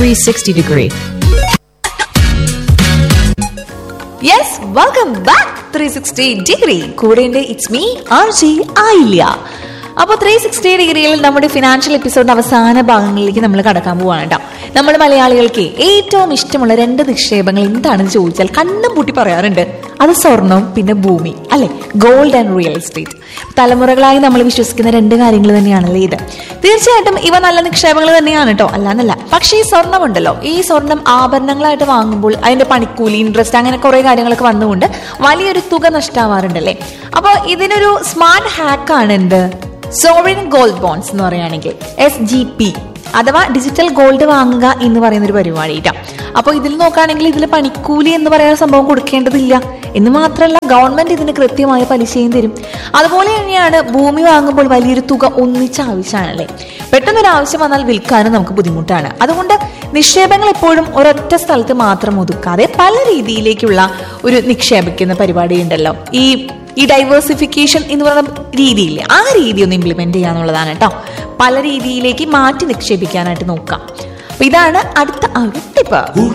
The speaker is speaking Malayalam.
360 degree. Yes welcome back three sixty degree കൂടെ ഇറ്റ്സ് മീ ആർ ജി ആയില്ല അപ്പോൾ ത്രീ സിക്സ്റ്റി ഡിഗ്രിയിൽ നമ്മുടെ ഫിനാൻഷ്യൽ എപ്പിസോഡിന്റെ അവസാന ഭാഗങ്ങളിലേക്ക് നമ്മൾ കടക്കാൻ പോവാണ് കേട്ടോ നമ്മൾ മലയാളികൾക്ക് ഏറ്റവും ഇഷ്ടമുള്ള രണ്ട് നിക്ഷേപങ്ങൾ എന്താണെന്ന് ചോദിച്ചാൽ കണ്ണും പൂട്ടി പറയാറുണ്ട് അത് സ്വർണം പിന്നെ ഭൂമി അല്ലെ ഗോൾഡ് ആൻഡ് റിയൽ എസ്റ്റേറ്റ് തലമുറകളായി നമ്മൾ വിശ്വസിക്കുന്ന രണ്ട് കാര്യങ്ങൾ തന്നെയാണല്ലേ ഇത് തീർച്ചയായിട്ടും ഇവ നല്ല നിക്ഷേപങ്ങൾ തന്നെയാണ് കേട്ടോ അല്ലാന്നല്ല പക്ഷേ ഈ സ്വർണം ഉണ്ടല്ലോ ഈ സ്വർണം ആഭരണങ്ങളായിട്ട് വാങ്ങുമ്പോൾ അതിന്റെ പണിക്കൂലി ഇൻട്രസ്റ്റ് അങ്ങനെ കുറെ കാര്യങ്ങളൊക്കെ വന്നുകൊണ്ട് വലിയൊരു തുക നഷ്ടാവാറുണ്ടല്ലേ അപ്പോൾ ഇതിനൊരു സ്മാർട്ട് ഹാക്കാണ് എന്ത് സോറിൻ ഗോൾഡ് ബോൺസ് എന്ന് പറയുകയാണെങ്കിൽ എസ് ജി പി അഥവാ ഡിജിറ്റൽ ഗോൾഡ് വാങ്ങുക എന്ന് പറയുന്ന ഒരു പരിപാടി കേട്ടോ അപ്പോൾ ഇതിൽ നോക്കുകയാണെങ്കിൽ ഇതിൽ പണിക്കൂലി എന്ന് പറയുന്ന സംഭവം കൊടുക്കേണ്ടതില്ല എന്ന് മാത്രമല്ല ഗവൺമെന്റ് ഇതിന് കൃത്യമായ പലിശയും തരും അതുപോലെ തന്നെയാണ് ഭൂമി വാങ്ങുമ്പോൾ വലിയൊരു തുക ഒന്നിച്ച ആവശ്യമാണല്ലേ പെട്ടെന്നൊരു ആവശ്യം വന്നാൽ വിൽക്കാനും നമുക്ക് ബുദ്ധിമുട്ടാണ് അതുകൊണ്ട് നിക്ഷേപങ്ങൾ എപ്പോഴും ഒരൊറ്റ സ്ഥലത്ത് മാത്രം ഒതുക്കാതെ പല രീതിയിലേക്കുള്ള ഒരു നിക്ഷേപിക്കുന്ന പരിപാടി ഉണ്ടല്ലോ ഈ ഈ ഡൈവേഴ്സിഫിക്കേഷൻ എന്ന് പറയുന്ന രീതിയില്ലേ ആ രീതി ഒന്ന് ഇംപ്ലിമെന്റ് ചെയ്യാന്നുള്ളതാണ് കേട്ടോ പല രീതിയിലേക്ക് മാറ്റി നിക്ഷേപിക്കാനായിട്ട് നോക്കാം അപ്പൊ ഇതാണ് അടുത്ത ആ ഒരു ടിപ്പ്